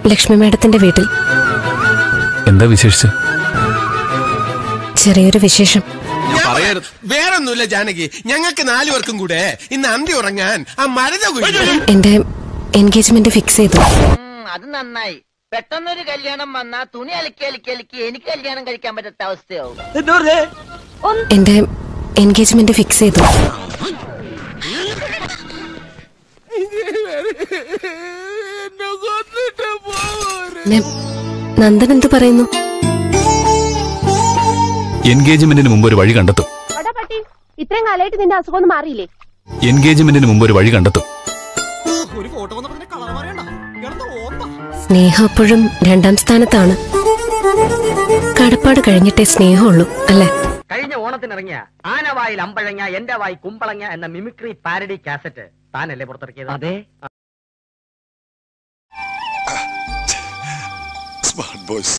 ലക്ഷ്മി മാഡത്തിന്റെ വീട്ടിൽ എന്താ വിശേഷിച്ച് ചെറിയൊരു വിശേഷം പറയരുത് വേറൊന്നുമില്ല ജാനകി ഞങ്ങൾക്ക് നാലുപേർക്കും കൂടെ ഇന്ന് അന്തി ഉറങ്ങാൻ ആ മരുത എന്റെ എൻഗേജ്മെന്റ് ഫിക്സ് ചെയ്തു ഉം, അത് നന്നായി പെട്ടെന്നൊരു കല്യാണം വന്നാ തുണി അലക്കി അലക്കി അലക്കി എനിക്ക് കല്യാണം കഴിക്കാൻ പറ്റാത്ത അവസ്ഥയാവും എന്റെ എൻഗേജ്മെന്റ് ഫിക്സ് ചെയ്തു നെ- നന്ദൻ എന്തു പറയുന്നു എൻഗേജ്മെന്റിന് മുമ്പ് ഒരു വഴി കണ്ടെത്തും എടാ പട്ടി ഇത്രയും കാലമായിട്ട് നിന്റെ അസുഖം ഒന്നും മാറിയില്ലേ എൻഗേജ്മെന്റിന് മുമ്പ് ഒരു വഴി കണ്ടെത്തും സ്നേഹം എപ്പോഴും രണ്ടാം സ്ഥാനത്താണ് കടപ്പാട് കഴിഞ്ഞിട്ടേ സ്നേഹമുള്ളൂ അല്ലേ കഴിഞ്ഞ ഓണത്തിനിറങ്ങിയ ആനവായിൽ അമ്പഴങ്ങ എന്റെ വായി കുമ്പളങ്ങ എന്ന മിമിക്രി പാരഡി കാസറ്റ് താനല്ലേ പുറത്തിറക്കിയത് അതെ Smart boys.